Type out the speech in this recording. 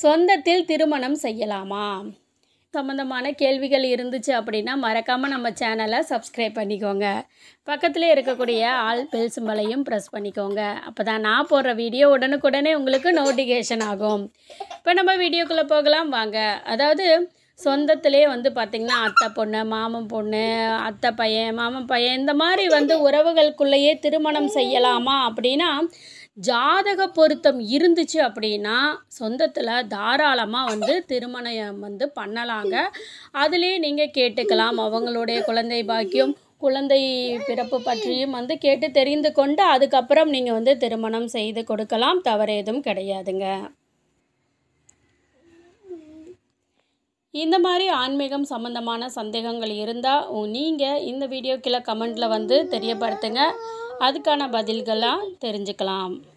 சொந்தத்தில் திருமணம் செய்யலாமா சம்மந்தமான கேள்விகள் இருந்துச்சு அப்படின்னா மறக்காமல் நம்ம சேனலை சப்ஸ்கிரைப் பண்ணிக்கோங்க பக்கத்தில் இருக்கக்கூடிய ஆல் பெல் சிம்பலையும் ப்ரெஸ் பண்ணிக்கோங்க அப்போ தான் நான் போடுற வீடியோ உடனுக்குடனே உங்களுக்கு நோட்டிஃபிகேஷன் ஆகும் இப்போ நம்ம வீடியோக்குள்ளே போகலாம் வாங்க அதாவது சொந்தத்திலே வந்து பார்த்திங்கன்னா அத்தை பொண்ணு மாமன் பொண்ணு அத்தை பையன் மாமன் பையன் இந்த மாதிரி வந்து உறவுகளுக்குள்ளேயே திருமணம் செய்யலாமா அப்படின்னா ஜாதக பொருத்தம் இருந்துச்சு அப்படின்னா சொந்தத்தில் தாராளமாக வந்து திருமணம் வந்து பண்ணலாங்க அதுலேயே நீங்கள் கேட்டுக்கலாம் அவங்களுடைய குழந்தை பாக்கியம் குழந்தை பிறப்பு பற்றியும் வந்து கேட்டு தெரிந்து கொண்டு அதுக்கப்புறம் நீங்கள் வந்து திருமணம் செய்து கொடுக்கலாம் தவறு எதுவும் கிடையாதுங்க இந்த மாதிரி ஆன்மீகம் சம்மந்தமான சந்தேகங்கள் இருந்தால் நீங்கள் இந்த வீடியோ கீழே கமெண்ட்டில் வந்து தெரியப்படுத்துங்க அதுக்கான பதில்களாக தெரிஞ்சுக்கலாம்